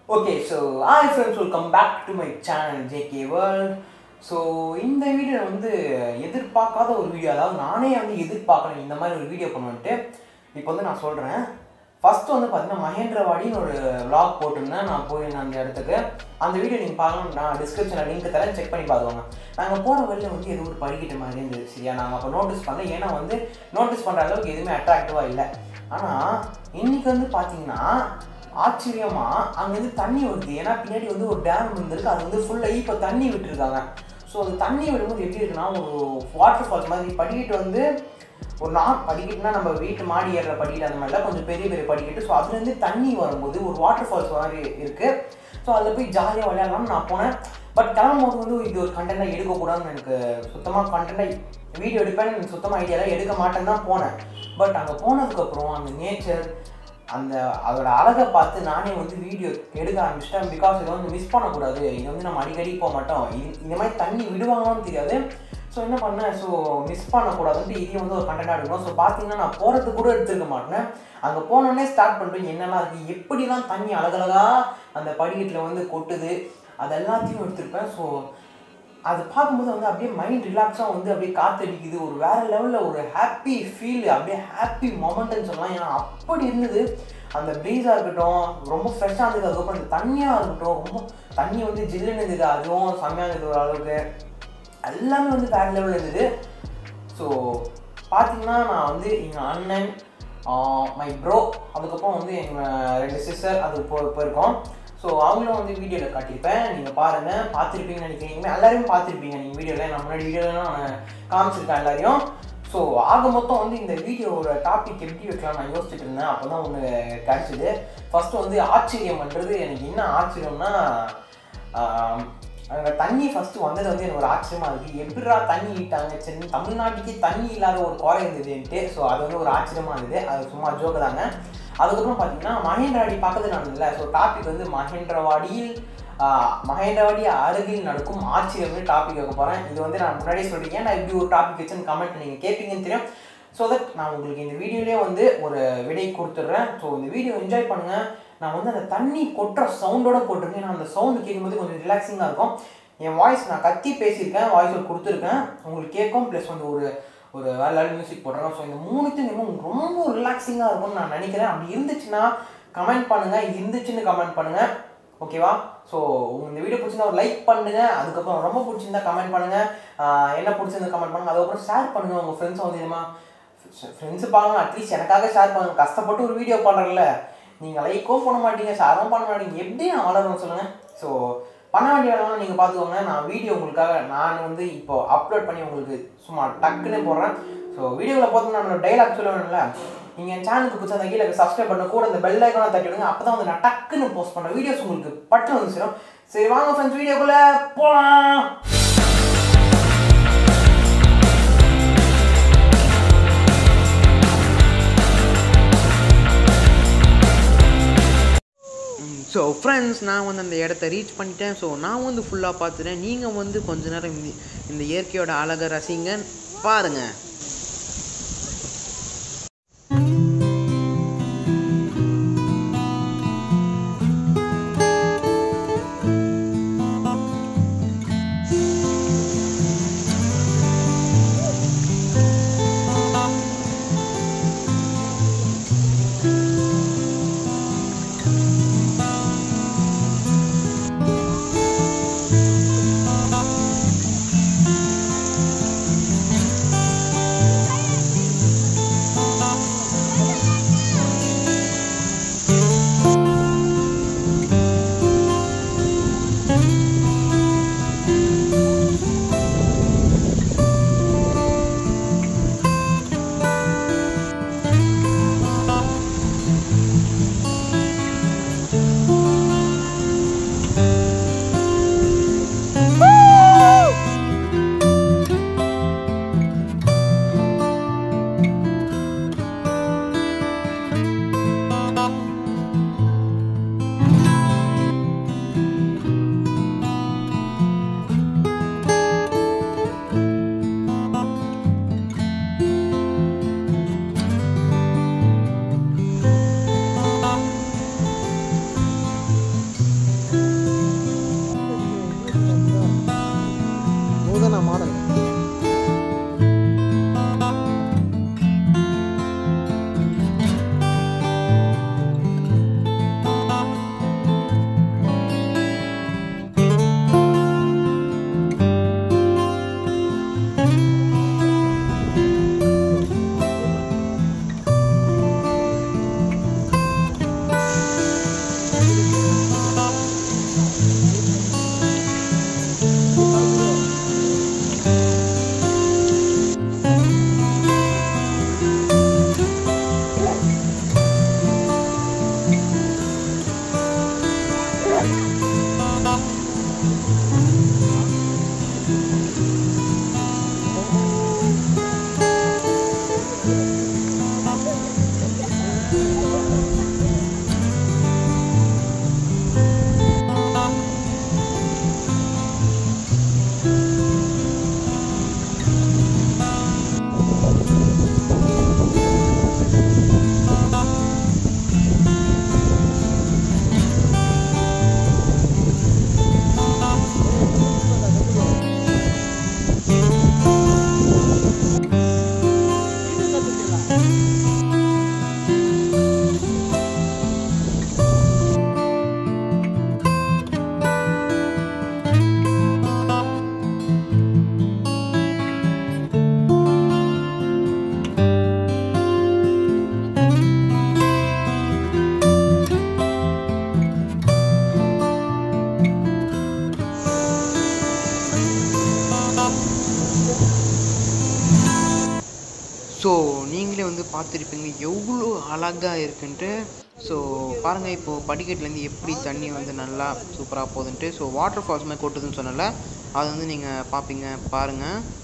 okay so hi friends welcome back to my channel JK world so இந்த video வந்து எதிர்பார்க்காத ஒரு video அதாவது நானே வந்து எதிர்பார்க்கணும் இந்த மாதிரி ஒரு வீடியோ பண்ணுவேன்ட்டு இப்போ வந்து நான் சொல்கிறேன் ஃபஸ்ட்டு வந்து பார்த்தீங்கன்னா மகேந்திரவாடின்னு ஒரு vlog போட்டிருந்தேன் நான் போயிருந்தேன் அந்த இடத்துக்கு அந்த வீடியோ நீங்கள் பார்க்கணும் நான் டிஸ்கிரிப்ஷனில் லிங்க் தரேன் செக் பண்ணி பார்த்துக்கோங்க நாங்கள் போகிற வழியில் வந்து ஏதோ ஒரு படிக்கட்டு மாதிரி இருந்தது சரியா நாங்கள் அப்போ நோட்டீஸ் பண்ணல ஏன்னா வந்து நோட்டீஸ் பண்ணுற அளவுக்கு எதுவுமே அட்ராக்டிவாக இல்லை ஆனால் இன்னைக்கு வந்து பார்த்தீங்கன்னா ஆச்சரியமா அங்கேருந்து தண்ணி வருது ஏன்னா பின்னாடி வந்து ஒரு டேம் இருந்திருக்கு அது வந்து ஃபுல்லாக இப்போ தண்ணி விட்டுருக்காங்க ஸோ அந்த தண்ணி விடும்போது எப்படி இருக்குன்னா ஒரு வாட்டர் ஃபால்ஸ் மாதிரி படிக்கட்டு வந்து ஒரு நான் படிக்கட்டுனா நம்ம வீட்டு மாடி ஏறுற படிக்கட்டு அந்த மாதிரிலாம் கொஞ்சம் பெரிய பெரிய படிக்கட்டு ஸோ அதுலேருந்து தண்ணி வரும்போது ஒரு வாட்டர் ஃபால்ஸ் மாதிரி இருக்குது ஸோ அதில் போய் ஜாலியாக விளையாடலாம்னு நான் போனேன் பட் கிளம்பும்போது வந்து இது ஒரு கண்டென்ட்டாக எடுக்கக்கூடாதுன்னு எனக்கு சுத்தமாக கண்டென்ட்டாக வீடியோ எடுப்பேன்னு எனக்கு சுத்தமாக ஐடியாலாம் எடுக்க மாட்டேன்னு தான் போனேன் பட் அங்கே போனதுக்கப்புறம் அந்த நேச்சர் அந்த அதோட அழகை பார்த்து நானே வந்து வீடியோ எடுக்க ஆரம்பிச்சிட்டேன் பிகாஸ் இதை வந்து மிஸ் பண்ணக்கூடாது இது வந்து நம்ம அடிக்கடி போக மாட்டோம் இது- இந்த மாதிரி தண்ணி விடுவாங்கன்னு தெரியாது ஸோ என்ன பண்ணேன் ஸோ மிஸ் பண்ணக்கூடாதுன்ட்டு இதையும் வந்து ஒரு கண்டென்ட்டாக எடுக்கணும் ஸோ பார்த்தீங்கன்னா நான் போகிறதுக்கு கூட எடுத்துருக்க மாட்டேன் அங்கே போனோடனே ஸ்டார்ட் பண்ணிட்டு என்னெல்லாம் இருக்குது எப்படிலாம் தண்ணி அழகழகா அந்த படிக்கட்டில் வந்து கொட்டுது அது எல்லாத்தையும் எடுத்திருப்பேன் ஸோ அது பார்க்கும்போது வந்து அப்படியே மைண்ட் ரிலாக்ஸாக வந்து அப்படியே காத்தடிக்குது ஒரு வேற லெவலில் ஒரு ஹாப்பி ஃபீல் அப்படியே ஹாப்பி மொமெண்ட்னு சொல்லலாம் ஏன்னா அப்படி இருந்தது அந்த ப்ரீஸாக இருக்கட்டும் ரொம்ப ஃப்ரெஷ்ஷாக இருந்தது அதுக்கப்புறம் அந்த தண்ணியாக இருக்கட்டும் ரொம்ப தண்ணி வந்து ஜில்லுன்னு இருந்தது அதுவும் செம்மையாக இருந்தது ஒரு அளவுக்கு எல்லாமே வந்து வேற லெவலில் இருந்தது ஸோ பார்த்தீங்கன்னா நான் வந்து எங்கள் அண்ணன் மை ப்ரோ அதுக்கப்புறம் வந்து எங்கள் ரெண்டு சிஸ்டர் அது போ போயிருக்கோம் ஸோ அவங்களும் வந்து வீடியோவில் காட்டியிருப்பேன் நீங்கள் பாருங்கள் பார்த்துருப்பீங்கன்னு நினைக்கிறீங்க எல்லாரையும் பார்த்துருப்பீங்க நீங்கள் வீடியோவில் நான் முன்னாடி வீடியோலாம் நான் காமிச்சிருக்கேன் எல்லாரையும் ஸோ ஆக மொத்தம் வந்து இந்த வீடியோவோட டாபிக் எப்படி வைக்கலாம் நான் யோசிச்சுட்டு இருந்தேன் அப்போ தான் ஒன்று கிடச்சிது ஃபஸ்ட்டு வந்து ஆச்சரியம் பண்ணுறது எனக்கு என்ன ஆச்சரியம்னா ஆம், அங்கே தண்ணி ஃபஸ்ட்டு வந்தது வந்து எனக்கு ஒரு ஆச்சரியமா இருக்குது எப்படிடா தண்ணி விட்டாங்க சரி தமிழ்நாட்டுக்கே தண்ணி இல்லாத ஒரு குறை இருந்ததுன்ட்டு ஸோ அது வந்து ஒரு ஆச்சரியமா இருந்தது அது சும்மா ஜோக்கு தாங்க அதுக்கப்புறம் பார்த்தீங்கன்னா மகேந்திரவாடி பக்கத்தில் நடந்ததுல ஸோ டாபிக் வந்து மகேந்திரவாடியில் ஆஹ், மகேந்திரவாடி அருகில் நடக்கும் ஆச்சரியம்னு டாபிக் வைக்க போகிறேன் இது வந்து நான் முன்னாடியே சொல்லியிருக்கேன் நான் இப்படி ஒரு டாபிக் வச்சுன்னு கமெண்ட் நீங்கள் கேட்பீங்கன்னு தெரியும் ஸோ தட் நான் உங்களுக்கு இந்த வீடியோலேயே வந்து ஒரு விடை கொடுத்துட்றேன் ஸோ இந்த வீடியோ என்ஜாய் பண்ணுங்கள் நான் வந்து அந்த தண்ணி கொட்டுற சவுண்டோட போட்டிருக்கேன் நான் அந்த சவுண்டு கேட்கும்போது கொஞ்சம் ரிலாக்ஸிங்காக இருக்கும் என் வாய்ஸ் நான் கத்தி பேசியிருக்கேன் வாய்ஸ் ஒரு கொடுத்துருக்கேன் உங்களுக்கு கேட்கும் ப்ளஸ் வந்து ஒரு ஒரு வேலை வேலை மியூசிக் போடுறேன் ஸோ இந்த மூணுத்தையும் ரொம்ப ரிலாக்ஸிங்காக இருக்கும்னு நான் நினைக்கிறேன் அப்படி இருந்துச்சுன்னா கமெண்ட் பண்ணுங்கள் இருந்துச்சுன்னு கமெண்ட் பண்ணுங்கள் ஓகேவா ஸோ உங்க இந்த வீடியோ பிடிச்சிருந்தா ஒரு லைக் பண்ணுங்க அதுக்கப்புறம் ரொம்ப பிடிச்சிருந்தா கமெண்ட் பண்ணுங்க ஆஹ் என்ன பிடிச்சிருந்தா கமெண்ட் பண்ணுங்க அதுக்கப்புறம் ஷேர் பண்ணுங்க உங்க ஃப்ரெண்ட்ஸ் வந்து இதுமா ஃப்ரெண்ட்ஸ் பாருங்க அட்லீஸ்ட் எனக்காக ஷேர் பண்ணுங்க கஷ்டப்பட்டு ஒரு வீடியோ பண்ணுறேன்ல நீங்கள் லைக்கும் பண்ண மாட்டீங்க ஷேரும் பண்ண மாட்டீங்க எப்படி நான் வளரணும் சொல்லுங்க ஸோ பண்ண வேண்டிய வேலைலாம் நீங்கள் பார்த்துக்கோங்க நான் வீடியோ உங்களுக்காக நான் வந்து இப்போ அப்லோட் பண்ணி உங்களுக்கு சும்மா டக்குன்னு போடுறேன் ஸோ வீடியோவில் பார்த்து நான் டைலாக் சொல்லுவேன்ல நீங்கள் என் சேனலுக்கு பிடிச்ச அந்த கீழே சப்ஸ்கிரைப் பண்ண கூட இந்த பெல் ஐக்கான தட்டி விடுங்க அப்போ தான் வந்து நான் டக்குன்னு போஸ்ட் பண்ணுற வீடியோஸ் உங்களுக்கு பட்டு வந்து சேரும் சரி வாங்க ஃப்ரெண்ட்ஸ் வீடியோக்குள்ளே போகலாம் ஸோ ஃப்ரெண்ட்ஸ் நான் வந்து அந்த இடத்த ரீச் பண்ணிட்டேன் ஸோ நான் வந்து ஃபுல்லாக பார்த்துட்டேன் நீங்கள் வந்து கொஞ்ச நேரம் இந்த இந்த இயற்கையோட அழகை ரசிங்க பாருங்கள் பார்த்துருப்பீங்க எவ்வளோ அழகாக இருக்குன்ட்டு ஸோ பாருங்கள் இப்போது படிக்கட்டுலேருந்து எப்படி தண்ணி வந்து நல்லா சூப்பராக போகுதுன்ட்டு ஸோ வாட்டர் ஃபால்ஸ் மாதிரி கொட்டுதுன்னு சொன்னல அது வந்து நீங்கள் பார்ப்பீங்க பாருங்கள்